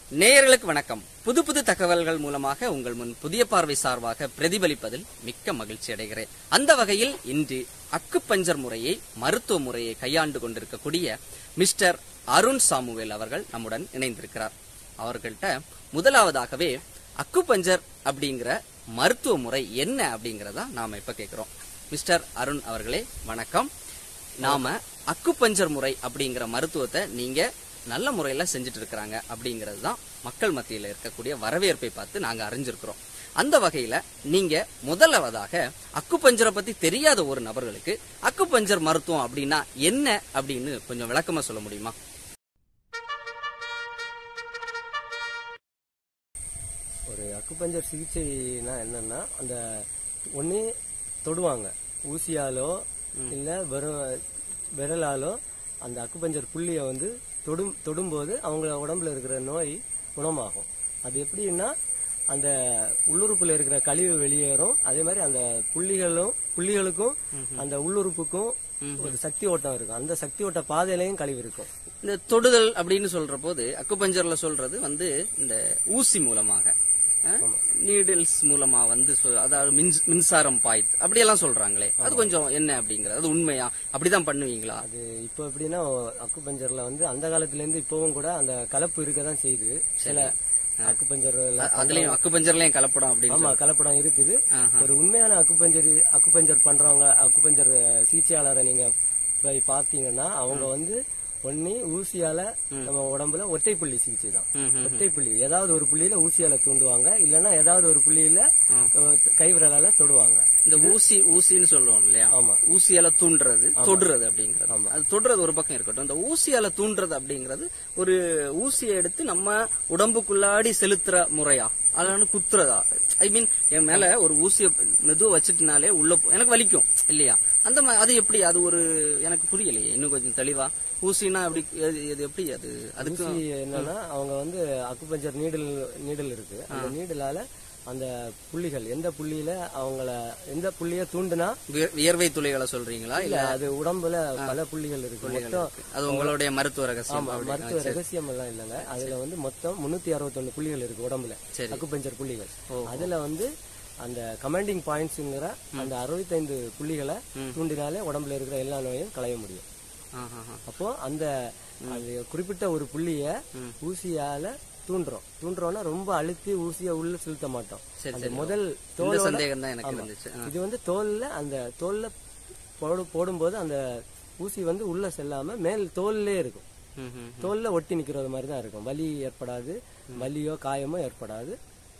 நேயர்களுக்கு வணக்கம் புது புது தகவல்கள் மூலமாக உங்கள் முன் புதிய பார்வை சார்பாக பிரதிபலிப்பதில் மிக்க மகிழ்ச்சி அடைகிறேன் அந்த வகையில் இன்று அக்குப்பஞ்சர் முறையை மருத்துவ முறையை கையாண்டு கொண்டிருக்கக்கூடிய மிஸ்டர் அருண் சாமுவேல் அவர்கள் நம்முடன் இணைந்திருக்கிறார் அவர்கள்ட்ட முதலாவதாகவே அக்குப்பஞ்சர் அப்படிங்கிற மருத்துவ முறை என்ன அப்படிங்கறத நாம இப்ப கேட்கிறோம் மிஸ்டர் அருண் அவர்களே வணக்கம் நாம அக்குப்பஞ்சர் முறை அப்படிங்கிற மருத்துவத்தை நீங்க நல்ல முறையில செஞ்சுட்டு இருக்கிறாங்க அப்படிங்கிறது தான் மக்கள் மத்தியில இருக்கக்கூடிய வரவேற்பை பார்த்து நாங்க அறிஞ்சிருக்கிறோம் அந்த வகையில நீங்க முதலாவதாக அக்குப்பஞ்சரை பத்தி தெரியாத ஒரு நபர்களுக்கு அக்குப்பஞ்சர் மருத்துவம் அப்படின்னா என்ன அப்படின்னு கொஞ்சம் விளக்கமா சொல்ல முடியுமா ஒரு அக்குபஞ்சர் சிகிச்சைனா என்னன்னா அந்த ஒண்ணு தொடுவாங்க ஊசியாலோ இல்ல வெறும் விரலாலோ அந்த அக்குபஞ்சர் புள்ளியை வந்து தொடும் தொடும்போது அவங்க உடம்புல இருக்கிற நோய் குணமாகும் அது எப்படின்னா அந்த உள்ளுறுப்புல இருக்கிற கழிவு வெளியேறும் அதே மாதிரி அந்த புள்ளிகளும் புள்ளிகளுக்கும் அந்த உள்ளுறுப்புக்கும் ஒரு சக்தி ஓட்டம் இருக்கும் அந்த சக்தி ஓட்ட பாதையிலையும் கழிவு இருக்கும் இந்த தொடுதல் அப்படின்னு சொல்ற போது அக்குபஞ்சர்ல சொல்றது வந்து இந்த ஊசி மூலமாக நீடில்ஸ் மூலமா வந்து சொ- அதாவது மின்ஸ்- மின்சாரம் பாய்த்து அப்படியெல்லாம் சொல்றாங்களே அது கொஞ்சம் என்ன அப்படிங்கறது அது உண்மையா அப்படிதான் பண்ணுவீங்களா அது இப்போ எப்படின்னா அக்குபஞ்சர்ல வந்து அந்த காலத்துல இருந்து இப்பவும் கூட அந்த கலப்பு இருக்க தான் செய்யுது சில அக்குபஞ்சர் அ- அதுலயும் அக்குபஞ்சர்லயும் கலப்படம் அப்படின்னு ஆமா கலப்படம் இருக்குது ஒரு உண்மையான அக்குபஞ்சர் அக்குபஞ்சர் பண்றவங்க அக்குபஞ்சர் சிகிச்சையாளரை நீங்க போய் பாத்தீங்கன்னா அவங்க வந்து ஒண்ணு ஊசியால நம்ம உடம்புல ஒற்றை புள்ளி சிகிச்சை தான் ம்ஹும். ஒற்றை புள்ளி ஏதாவது ஒரு புள்ளியில ஊசியால தூண்டுவாங்க இல்லைன்னா ஏதாவது ஒரு புள்ளியில அஹ், கைவிரலால தொடுவாங்க இந்த ஊசி ஊசின்னு சொல்லுவோம் இல்லையா ஆமா. ஊசியால தூண்டுறது தொடுறது அப்படிங்கிறது அது தொடுறது ஒரு பக்கம் இருக்கட்டும் இந்த ஊசியால தூண்டுறது அப்படிங்கிறது ஒரு ஊசியை எடுத்து நம்ம உடம்புக்குள்ளாடி செலுத்துற முறையா அதாவது குத்துறதா ஐ மீன் என் மேல ஒரு ஊசியை மெதுவா வச்சுட்டுனாலே உள்ள போ- எனக்கு வலிக்கும் இல்லையா அந்த மா- அது எப்படி அது ஒரு எனக்கு புரியலையே இன்னும் கொஞ்சம் தெளிவா ஊசினா எப்படி அது அது எப்படி அது அதுக்கு ஊசி என்னன்னா அவங்க வந்து அக்குபஞ்சர் நீடில் நீடில் இருக்கு அந்த நீடிலால அந்த புள்ளிகள் எந்த புள்ளியில அவங்கள எந்த புள்ளிய தூண்டுனா விய- வியர்வை துளிகளை சொல்றீங்களா இல்ல இல்ல அது உடம்புல பல புள்ளிகள் இருக்கு மொத்தம் அது உங்களுடைய மருத்துவ ரகசியம் ஆமா அப்படி. மருத்துவ ரகசியம் எல்லாம் இல்லைங்க அதுல வந்து மொத்தம் முன்னூத்தி அறுபத்தொன்னு புள்ளிகள் இருக்கு உடம்புல சரி. அக்குபஞ்சர் புள்ளிகள் அதுல வந்து அந்த கமாண்டிங் பாயிண்ட்ஸ்ங்கிற அந்த அறுபத்தைந்து புள்ளிகளை தூண்டினாலே உடம்புல இருக்கிற எல்லா நோயும் களைய முடியும் ஆஹ் ஆஹ் ஆஹ். அப்போ அந்த அது குறிப்பிட்ட ஒரு புள்ளிய ஊசியால தூண்டுறோம் தூண்டுறோம்னா ரொம்ப அழுத்தி ஊசியை உள்ள செலுத்த மாட்டோம் சரி, அந்த சரி. முதல் இந்த தோலோட சந்தேகம் தான் எனக்கு இருந்துச்சு ஆ. இது வந்து தோல்ல அந்த தோல்ல போடு போடும்போது அந்த ஊசி வந்து உள்ள செல்லாம மேல் தோல்லே இருக்கும் ம், ம். தோல்ல ஒட்டி நிக்கிறது மாதிரி தான் இருக்கும் வலி ஏற்படாது வலியோ காயமோ ஏற்படாது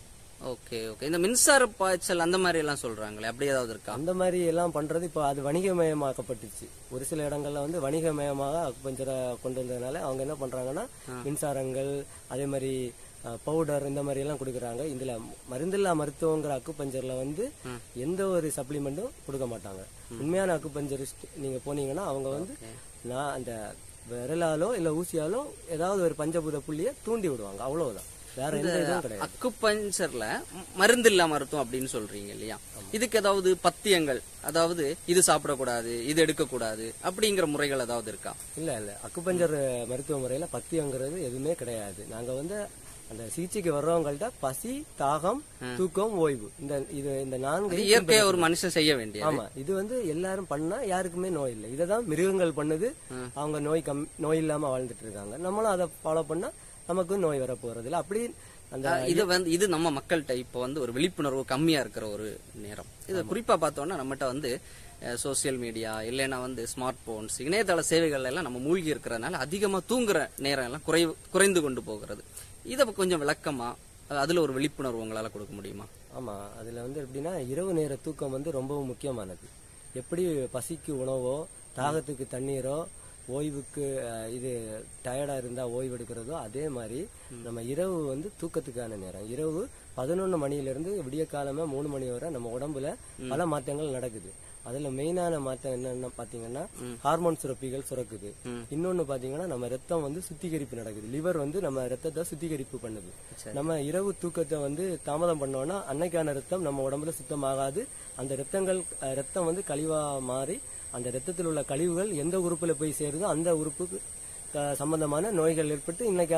ஓகே ஓகே இந்த மின்சார பாய்ச்சல் அந்த மாதிரி எல்லாம் சொல்றாங்களே அப்படி ஏதாவது இருக்கா அந்த மாதிரி எல்லாம் பண்றது இப்போ அது வணிகமயமாக்கப்பட்டுச்சு ஒரு சில இடங்கள்ல வந்து வணிகமயமாக அக்குபஞ்சரை கொண்டு வந்ததுனால அவங்க என்ன பண்றாங்கன்னா மின்சாரங்கள் அதே மாதிரி பவுடர் இந்த மாதிரி எல்லாம் கொடுக்குறாங்க இதுல மருந்தில்லா மருத்துவங்கிற அக்குபஞ்சர்ல வந்து எந்த ஒரு சப்ளிமெண்ட்டும் கொடுக்க மாட்டாங்க உண்மையான அக்குபஞ்சரிஸ்ட் நீங்க போனீங்கன்னா அவங்க வந்து நான் அந்த விரலாலோ இல்ல ஊசியாலோ ஏதாவது ஒரு பஞ்சபூத புள்ளிய தூண்டி விடுவாங்க அவ்வளவுதான் வேற எந்த இதுவும் கிடையாது அக்குபஞ்சர்ல ம- மருந்தில்லா மருத்துவம் அப்படின்னு சொல்றீங்க இல்லையா இதுக்கு ஏதாவது பத்தியங்கள் அதாவது இது சாப்பிடக்கூடாது இது எடுக்கக்கூடாது அப்படிங்கிற முறைகள் ஏதாவது இருக்கா இல்ல இல்ல அக்குபஞ்சர் மருத்துவ முறையில பத்தியங்கிறது எதுவுமே கிடையாது நாங்க வந்து அந்த சிகிச்சைக்கு வர்றவங்கள்ட்ட பசி தாகம் தூக்கம் ஓய்வு இந்த இது இந்த நான்கு இது இயற்கையா ஒரு மனுஷன் செய்ய வேண்டியது ஆமா இது வந்து எல்லாரும் பண்ணா யாருக்குமே நோய் இல்லை இததான் மிருகங்கள் பண்ணுது அவங்க நோய் கம் நோய் இல்லாம வாழ்ந்துட்டு இருக்காங்க நம்மளும் அதை ஃபாலோ பண்ணா நமக்கு நோய் வர போறது இல்ல அப்படி அந்த அஹ் இது வந்து இது நம்ம மக்கள்கிட்ட இப்போ வந்து ஒரு விழிப்புணர்வு கம்மியா இருக்கிற ஒரு நேரம் இது குறிப்பா பார்த்தோம்னா நம்மகிட்ட வந்து சோசியல் மீடியா இல்லைன்னா வந்து ஸ்மார்ட் போன்ஸ் இணையதள சேவைகள் எல்லாம் நம்ம மூழ்கி இருக்கிறதுனால அதிகமா தூங்குற நேரம் எல்லாம் குறை குறைந்து கொண்டு போகிறது இதை கொஞ்சம் விளக்கமா அஹ் அதுல ஒரு விழிப்புணர்வு உங்களால கொடுக்க முடியுமா ஆமா அதுல வந்து எப்படின்னா இரவு நேர தூக்கம் வந்து ரொம்பவும் முக்கியமானது எப்படி பசிக்கு உணவோ தாகத்துக்கு தண்ணீரோ ஓய்வுக்கு அஹ், இது டயர்டா இருந்தா ஓய்வு எடுக்கிறதோ அதே மாதிரி நம்ம இரவு வந்து தூக்கத்துக்கான நேரம் இரவு பதினொன்னு மணில இருந்து விடிய காலமா மூணு மணி வரை நம்ம உடம்புல பல மாற்றங்கள் நடக்குது அதுல மெயினான மாற்றம் என்னன்னு பாத்தீங்கன்னா ஹார்மோன் சுரப்பிகள் சுரக்குது இன்னொன்னு பாத்தீங்கன்னா நம்ம ரத்தம் வந்து சுத்திகரிப்பு நடக்குது லிவர் வந்து நம்ம ரத்தத்தை சுத்திகரிப்பு பண்ணுது நம்ம இரவு தூக்கத்தை வந்து தாமதம் பண்ணோம்னா அன்னைக்கான ரத்தம் நம்ம உடம்புல சுத்தமாகாது அந்த ரத்தங்கள் அஹ், ரத்தம் வந்து கழிவா மாறி அந்த ரத்தத்தில் உள்ள கழிவுகள் எந்த உறுப்புல போய் சேருதோ அந்த உறுப்புக்கு அஹ், சம்பந்தமான நோய்கள் ஏற்பட்டு இன்னைக்கான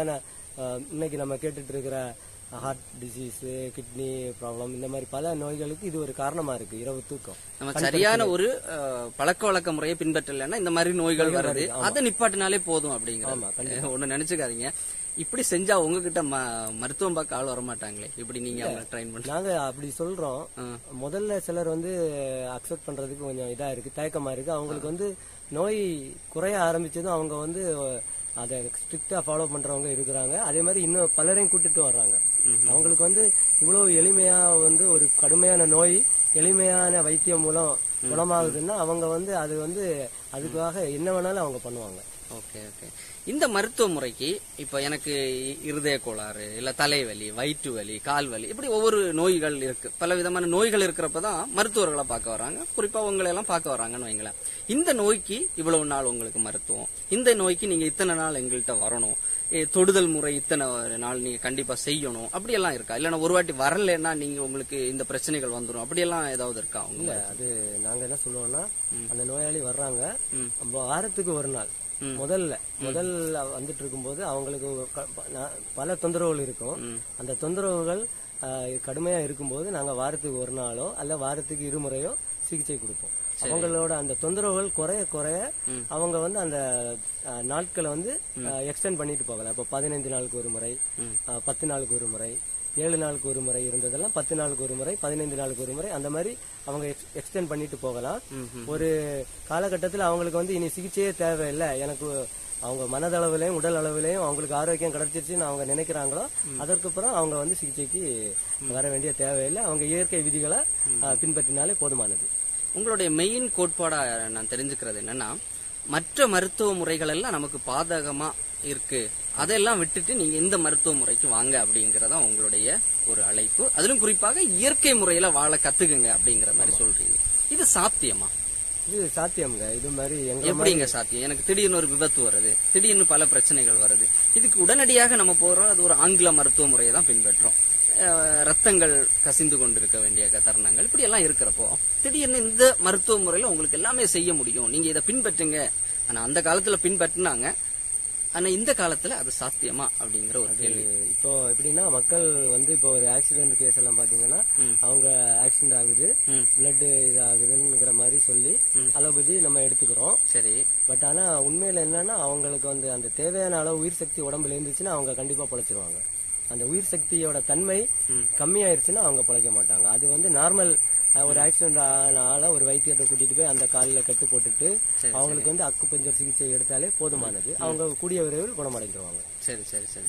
அஹ், இன்னைக்கு நம்ம கேட்டுட்டு இருக்கிற ஹார்ட் டிசீஸ் கிட்னி ப்ராப்ளம் இந்த மாதிரி பல நோய்களுக்கு இது ஒரு காரணமா இருக்கு இரவு தூக்கம் நம்ம சரியான ஒரு அஹ், பழக்க வழக்க முறையை பின்பற்றலைன்னா இந்த மாதிரி நோய்கள் வருது அதை நிப்பாட்டினாலே போதும் அப்படிங்கிற ஒண்ணு நினைச்சுக்காதீங்க இப்படி செஞ்சா உங்ககிட்ட ம- மருத்துவம் பார்க்க ஆள் வர மாட்டாங்களே இப்படி நீங்க அவங்க ட்ரைன் பண்ணி நாங்க அப்படி சொல்றோம் முதல்ல சிலர் வந்து அக்செப்ட் பண்றதுக்கு கொஞ்சம் இதா இருக்கு தயக்கமா இருக்கு அவங்களுக்கு வந்து நோய் குறைய ஆரம்பிச்சதும் அவங்க வந்து அதை ஸ்ட்ரிக்டா ஃபாலோ பண்றவங்க இருக்கிறாங்க அதே மாதிரி இன்னும் பலரையும் கூட்டிட்டு வர்றாங்க அவங்களுக்கு வந்து இவ்வளவு எளிமையா வந்து ஒரு கடுமையான நோய் எளிமையான வைத்தியம் மூலம் குணமாகுதுன்னா அவங்க வந்து அது வந்து அதுக்காக என்ன வேணாலும் அவங்க பண்ணுவாங்க ஓகே ஓகே இந்த மருத்துவ முறைக்கு இப்ப எனக்கு இ- இருதய கோளாறு இல்ல தலைவலி வயிற்று வலி கால் வலி இப்படி ஒவ்வொரு நோய்கள் இருக்கு பல விதமான நோய்கள் இருக்கிறப்பதான் மருத்துவர்களை பார்க்க வராங்க குறிப்பா உங்களை எல்லாம் பார்க்க வராங்கன்னு வைங்களேன் இந்த நோய்க்கு இவ்வளவு நாள் உங்களுக்கு மருத்துவம் இந்த நோய்க்கு நீங்க இத்தனை நாள் எங்கள்கிட்ட வரணும் ஏ, தொடுதல் முறை இத்தனை நாள் நீங்க கண்டிப்பா செய்யணும் அப்படி எல்லாம் இருக்கா இல்லன்னா ஒரு வாட்டி வரலைன்னா நீங்க உங்களுக்கு இந்த பிரச்சனைகள் வந்துரும் அப்படி எல்லாம் ஏதாவது இருக்கா உங்க இல்ல அது நாங்க என்ன சொல்லுவோம்னா அந்த நோயாளி வர்றாங்க அப்ப வாரத்துக்கு ஒரு நாள் முதல்ல முதல்ல வந்துட்டு இருக்கும்போது அவங்களுக்கு ஒரு க- ப- நா- பல தொந்தரவுகள் இருக்கும் அந்த தொந்தரவுகள் ஆஹ், கடுமையா இருக்கும்போது நாங்க வாரத்துக்கு ஒரு நாளோ அல்ல வாரத்துக்கு இருமுறையோ சிகிச்சை கொடுப்போம் அவங்களோட அந்த தொந்தரவுகள் குறைய குறைய அவங்க வந்து அந்த ஆஹ், நாட்களை வந்து எக்ஸ்டெண்ட் பண்ணிட்டு போகலாம் இப்போ பதினைந்து நாளுக்கு ஒரு முறை ஆஹ், பத்து நாளுக்கு ஒரு முறை ஏழு நாளுக்கு ஒரு முறை இருந்ததெல்லாம் பத்து நாளுக்கு ஒரு முறை பதினைந்து நாளுக்கு ஒரு முறை அந்த மாதிரி அவங்க எக்ஸ்டெண்ட் பண்ணிட்டு போகலாம் ஒரு காலகட்டத்தில் அவங்களுக்கு வந்து இனி சிகிச்சையே தேவையில்லை எனக்கு அவங்க மனதளவிலையும் உடல் அளவிலையும் அவங்களுக்கு ஆரோக்கியம் கிடைச்சிருச்சுன்னு அவங்க நினைக்கிறாங்களோ அதற்கப்புறம் அவங்க வந்து சிகிச்சைக்கு வர வேண்டிய தேவையில்லை அவங்க இயற்கை விதிகளை ஆஹ், பின்பற்றினாலே போதுமானது உங்களுடைய மெயின் கோட்பாடா நான் தெரிஞ்சுக்கிறது என்னன்னா மற்ற மருத்துவ முறைகள் எல்லாம் நமக்கு பாதகமா இருக்கு அதெல்லாம் விட்டுட்டு நீங்க இந்த மருத்துவ முறைக்கு வாங்க அப்படிங்கறதா உங்களுடைய ஒரு அழைப்பு அதிலும் குறிப்பாக இயற்கை முறையில வாழ கத்துக்குங்க அப்படிங்கிற மாதிரி சொல்றீங்க இது சாத்தியமா இது சாத்தியம்ங்க இது மாதிரி எங்க எப்படிங்க சாத்தியம் எனக்கு திடீர்னு ஒரு விபத்து வருது திடீர்னு பல பிரச்சனைகள் வருது இதுக்கு உடனடியாக நம்ம போறோம் அது ஒரு ஆங்கில மருத்துவ முறையை தான் பின்பற்றோம் அஹ், ரத்தங்கள் கசிந்து கொண்டிருக்க வேண்டிய க- தருணங்கள் இப்படி எல்லாம் இருக்கிறப்போ திடீர்னு இந்த மருத்துவ முறையில உங்களுக்கு எல்லாமே செய்ய முடியும் நீங்க இதை பின்பற்றுங்க ஆனா அந்த காலத்துல பின்பற்றினாங்க ஆனா இந்த காலத்துல அது சாத்தியமா அப்படிங்கிற ஒரு கேள்வி இப்போ எப்படின்னா மக்கள் வந்து இப்போ ஒரு ஆக்சிடென்ட் கேஸ் எல்லாம் பாத்தீங்கன்னா அவங்க ஆக்சிடென்ட் ஆகுது ம். பிளட் இதாகுதுங்கிற மாதிரி சொல்லி அலோபதி நம்ம எடுத்துக்கிறோம் சரி பட் ஆனா உண்மையில என்னன்னா அவங்களுக்கு வந்து அந்த தேவையான அளவு உயிர் சக்தி உடம்புல இருந்துச்சுன்னா அவங்க கண்டிப்பா பொழைச்சிருவாங்க அந்த உயிர் சக்தியோட தன்மை கம்மியாயிருச்சுன்னா அவங்க பொழைக்க மாட்டாங்க அது வந்து நார்மல் ஒரு ஆக்சிடென்ட் ஆன ஆளை ஒரு வைத்தியத்தை கூட்டிட்டு போய் அந்த காலில் கட்டு போட்டுட்டு அவங்களுக்கு வந்து அக்கு பஞ்சர் சிகிச்சை எடுத்தாலே போதுமானது அவங்க கூடிய விரைவில் குணமடைந்துருவாங்க சரி சரி சரி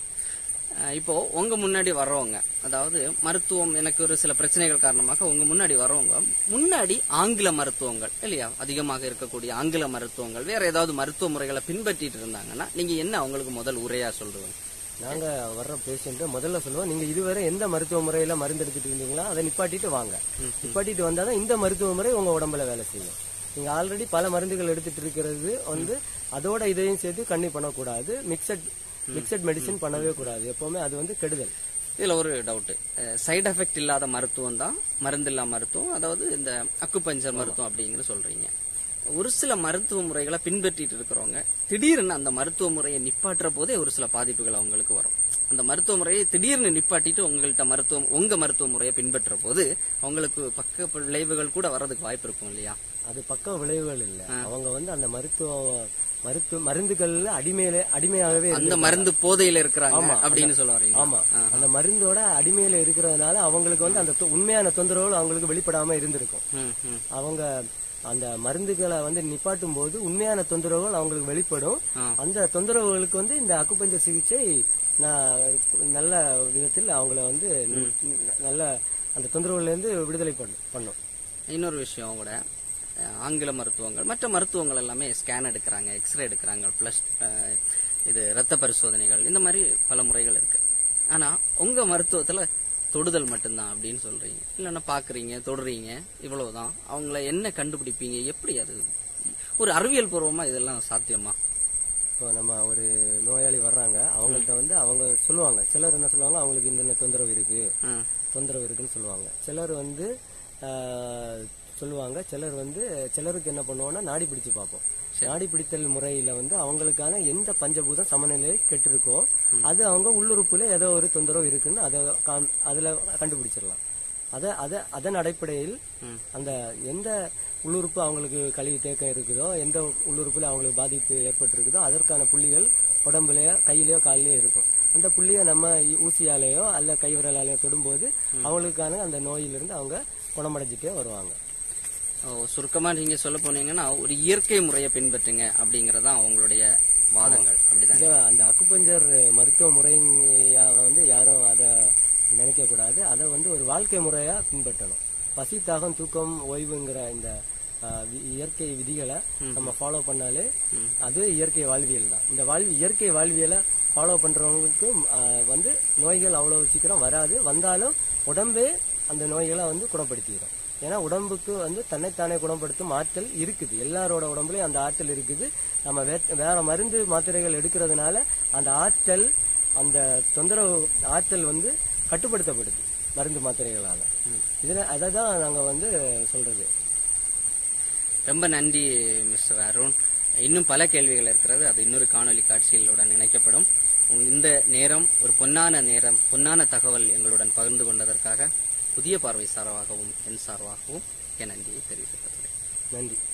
அஹ் இப்போ உங்க முன்னாடி வர்றவங்க அதாவது மருத்துவம் எனக்கு ஒரு சில பிரச்சனைகள் காரணமாக உங்க முன்னாடி வர்றவங்க முன்னாடி ஆங்கில மருத்துவங்கள் இல்லையா அதிகமாக இருக்கக்கூடிய ஆங்கில மருத்துவங்கள் வேற ஏதாவது மருத்துவ முறைகளை பின்பற்றிட்டு இருந்தாங்கன்னா நீங்க என்ன அவங்களுக்கு முதல் உரையா சொல்றீங்க நாங்க வர்ற பேஷண்ட் முதல்ல சொல்லுவோம் நீங்க இதுவரை எந்த மருத்துவ முறையில மருந்து எடுத்துட்டு இருந்தீங்களோ அதை நிப்பாட்டிட்டு வாங்க நிப்பாட்டிட்டு வந்தாதான் இந்த மருத்துவ முறை உங்க உடம்புல வேலை செய்யும் நீங்க ஆல்ரெடி பல மருந்துகள் எடுத்துட்டு இருக்கிறது வந்து அதோட இதையும் சேர்த்து கண்ணி பண்ணக்கூடாது மிக்சட் மிக்சட் மெடிசின் பண்ணவே கூடாது எப்பவுமே அது வந்து கெடுதல் இதுல ஒரு டவுட் சைடு எஃபெக்ட் இல்லாத மருத்துவம் தான் மருந்தில்லா மருத்துவம் அதாவது இந்த அக்குபஞ்சர் மருத்துவம் அப்படிங்கிற சொல்றீங்க ஒரு சில மருத்துவ முறைகளை பின்பற்றிட்டு இருக்கிறவங்க திடீர்னு அந்த மருத்துவ முறையை நிப்பாட்டுற போதே ஒரு சில பாதிப்புகள் அவங்களுக்கு வரும் அந்த மருத்துவ முறையை திடீர்னு நிப்பாட்டிட்டு உங்கள்ட்ட மருத்துவம் உங்க மருத்துவ முறையை பின்பற்ற போது அவங்களுக்கு பக்க விளைவுகள் கூட வர்றதுக்கு வாய்ப்பு இருக்கும் இல்லையா அது பக்க விளைவுகள் இல்ல அவங்க வந்து அந்த மருத்துவ மருத்துவ மருந்துகள்ல அடிமையில அடிமையாகவே அந்த இருந்திருக்காங்க. மருந்து போதையில இருக்கிறாங்க அப்படின்னு சொல்ல வரீங்க ஆமா அந்த மருந்தோட அடிமையில இருக்கிறதுனால அவங்களுக்கு வந்து அந்த தொ- உண்மையான தொந்தரவுகள் அவங்களுக்கு வெளிப்படாம இருந்திருக்கும் ம், ம். அவங்க அந்த மருந்துகளை வந்து நிப்பாட்டும் போது உண்மையான தொந்தரவுகள் அவங்களுக்கு வெளிப்படும் ஆ. அந்த தொந்தரவுகளுக்கு வந்து இந்த அக்குப்பஞ்சர் சிகிச்சை நான் நல்ல விதத்தில் அவங்கள வந்து ந- நல்ல அந்த தொந்தரவுல இருந்து விடுதலை பண்ணும் பண்ணும் இன்னொரு விஷயம் கூட அஹ், ஆங்கில மருத்துவங்கள் மற்ற மருத்துவங்கள் எல்லாமே ஸ்கேன் எடுக்கிறாங்க எக்ஸ்ரே எடுக்கிறாங்க பிளஸ் இது ரத்த பரிசோதனைகள் இந்த மாதிரி பல முறைகள் இருக்கு ஆனா உங்க மருத்துவத்துல தொடுதல் மட்டும்தான் அப்படின்னு சொல்றீங்க இல்லைன்னா பாக்குறீங்க தொடுறீங்க இவ்வளவுதான் அவங்கள என்ன கண்டுபிடிப்பீங்க எப்படி அது ஒரு அறிவியல் பூர்வமா இதெல்லாம் சாத்தியமா இப்போ நம்ம ஒரு நோயாளி வர்றாங்க அவங்கள்ட்ட வந்து அவங்க சொல்லுவாங்க சிலர் என்ன சொல்லுவாங்க அவங்களுக்கு இந்த தொந்தரவு இருக்கு ம், தொந்தரவு இருக்குன்னு சொல்லுவாங்க சிலர் வந்து ஆஹ், சொல்லுவாங்க சிலர் வந்து சிலருக்கு என்ன பண்ணுவோம்னா நாடி பிடிச்சு பார்ப்போம் நாடி பிடித்தல் முறையில வந்து அவங்களுக்கான எந்த பஞ்சபூதம் சமநிலை கெட்டிருக்கோ அது அவங்க உள்ளுறுப்புல ஏதோ ஒரு தொந்தரவு இருக்குன்னு அதை காம்- அதுல கண்டுபிடிச்சிடலாம் அத அத அதன் அடிப்படையில் ம். அந்த எந்த உள்ளுறுப்பு அவங்களுக்கு கழிவு தேக்கம் இருக்குதோ எந்த உள்ளுறுப்புல அவங்களுக்கு பாதிப்பு ஏற்பட்டிருக்குதோ அதற்கான புள்ளிகள் உடம்புலயோ கையிலயோ காலிலயோ இருக்கும் அந்த புள்ளியை நம்ம இ- ஊசியாலேயோ அல்ல கைவிரலாலேயோ தொடும்போது அவங்களுக்கான அந்த நோயிலிருந்து அவங்க குணமடைஞ்சிட்டே வருவாங்க ஓ, சுருக்கமா நீங்க சொல்ல போனீங்கன்னா ஒரு இயற்கை முறையை பின்பற்றுங்க அப்படிங்கறதான் அவங்களுடைய வாதங்கள் அப்படிதான் இந்த அந்த அக்குபஞ்சர் மருத்துவ முறையாக வந்து யாரும் அதை நினைக்க கூடாது அதை வந்து ஒரு வாழ்க்கை முறையா பின்பற்றணும் பசி தாகம் தூக்கம் ஓய்வுங்கிற இந்த ஆஹ், வி- இயற்கை விதிகளை நம்ம ஃபாலோ பண்ணாலே அது இயற்கை வாழ்வியல் தான் இந்த வாழ்வி இயற்கை வாழ்வியலை ஃபாலோ பண்றவங்களுக்கு ஆஹ், வந்து நோய்கள் அவ்வளவு சீக்கிரம் வராது வந்தாலும் உடம்பே அந்த நோய்களை வந்து குணப்படுத்திடும் ஏன்னா உடம்புக்கு வந்து தன்னைத்தானே குணப்படுத்தும் ஆற்றல் இருக்குது எல்லாரோட உடம்புலயும் அந்த ஆற்றல் இருக்குது நம்ம வே- வேற மருந்து மாத்திரைகள் எடுக்கிறதுனால அந்த ஆற்றல் அந்த தொந்தரவு ஆற்றல் வந்து கட்டுப்படுத்தப்படுது மருந்து மாத்திரைகளால இதுல அதை தான் நாங்க வந்து சொல்றது ரொம்ப நன்றி மிஸ்டர் அருண் இன்னும் பல கேள்விகள் இருக்கிறது அது இன்னொரு காணொலி காட்சிகளுடன் இணைக்கப்படும் உங்க- இந்த நேரம் ஒரு பொன்னான நேரம் பொன்னான தகவல் எங்களுடன் பகிர்ந்து கொண்டதற்காக புதிய பார்வை சார்பாகவும் என் சார்பாகவும் என் நன்றியை தெரிவித்துக் கொள்கிறேன் நன்றி